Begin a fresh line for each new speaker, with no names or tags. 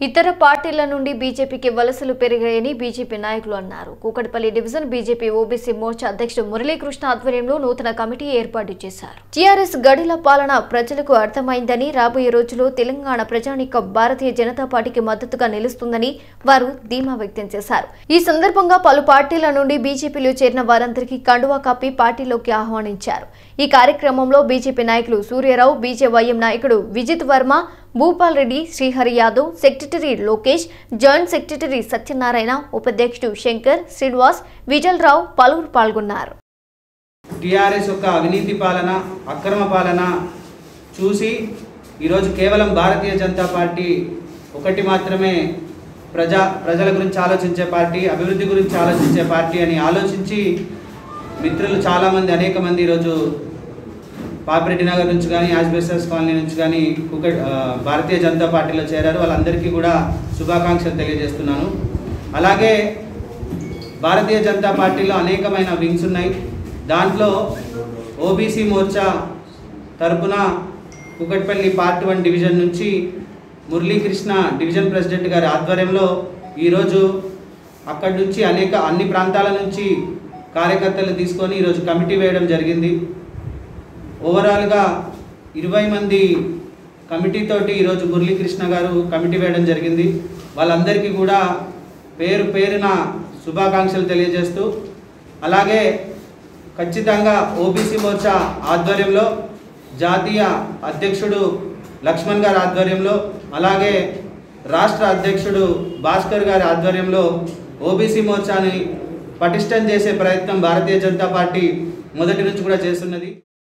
ఇతర పార్టీల నుండి బీజేపీకి వలసలు పెరిగాయని బీజేపీ నాయకులు అన్నారు Kukatpally division BJP OBC Morcha అధ్యక్షుడు మురళీకృష్ణ ఆధ్వర్యంలో నూతన కమిటీ ఏర్పాటు చేశారు టీఆర్ఎస్ గడిల పాలన ప్రజలకు అర్థమైందని రాబోయే రోజుల్లో తెలంగాణ ప్రజానీక భారతీయ జనతా పార్టీకి మద్దతుగా నిలుస్తుందని వారు ధీమా వ్యక్తం చేశారు ఈ సందర్భంగా పలు పార్టీల నుండి బీజేపీలో చేరిన వారందరికీ కండువా కప్పి పార్టీలోకి ఆహ్వానించారు ఈ కార్యక్రమంలో బీజేపీ నాయకులు సూర్యారావు బీజేవైఎం నాయకుడు Vijith Varma Bhupal Reddy Srihari Yadav secretary Lokesh joint secretary Satyanarayana ఉపాధ్యక్షుడు శంకర్ శ్రీనివాస్ విజల్రావు పలువురు పాల్గొన్నారు
టీఆర్ఎస్ యొక్క అవినీతి పాలన అక్రమ పాలన చూసి ఈరోజు కేవలం భారతీయ జనతా పార్టీ ఒకటి మాత్రమే ప్రజా ప్రజల గురించి ఆలోచించే పార్టీ అభివృద్ధి గురించి ఆలోచించే పార్టీ అని ఆలోచించి మిత్రులు చాలామంది అనేక మంది ఈరోజు పాపిరెడ్డి నగర్ నుంచి కానీ యాజ్బెస్టర్స్ కాలనీ నుంచి కానీ కుక ఆ, భారతీయ జనతా పార్టీలో చేరారు వాళ్ళందరికీ కూడా శుభాకాంక్షలు తెలియజేస్తున్నాను అలాగే భారతీయ జనతా పార్టీలో అనేకమైన వింగ్స్ ఉన్నాయి దాంట్లో ఓబీసీ మోర్చా తరపున కుకట్పల్లి పార్ట్ వన్ డివిజన్ నుంచి మురళీకృష్ణ డివిజన్ ప్రెసిడెంట్ గారి ఆధ్వర్యంలో ఈరోజు అక్కడి నుంచి అనేక అన్ని ప్రాంతాల నుంచి కార్యకర్తలు తీసుకొని ఈరోజు కమిటీ వేయడం జరిగింది ఓవరాల్గా ఇరవై మంది కమిటీతోటి ఈరోజు మురళీకృష్ణ గారు కమిటీ వేయడం జరిగింది వాళ్ళందరికీ కూడా పేరు పేరున శుభాకాంక్షలు తెలియజేస్తూ అలాగే ఖచ్చితంగా ఓబీసీ మోర్చా ఆధ్వర్యంలో జాతీయ అధ్యక్షుడు లక్ష్మణ్ గారి ఆధ్వర్యంలో అలాగే రాష్ట్ర అధ్యక్షుడు భాస్కర్ గారి ఆధ్వర్యంలో ఓబీసీ మోర్చాని పటిష్టం చేసే ప్రయత్నం భారతీయ జనతా పార్టీ మొదటి నుంచి కూడా చేస్తున్నది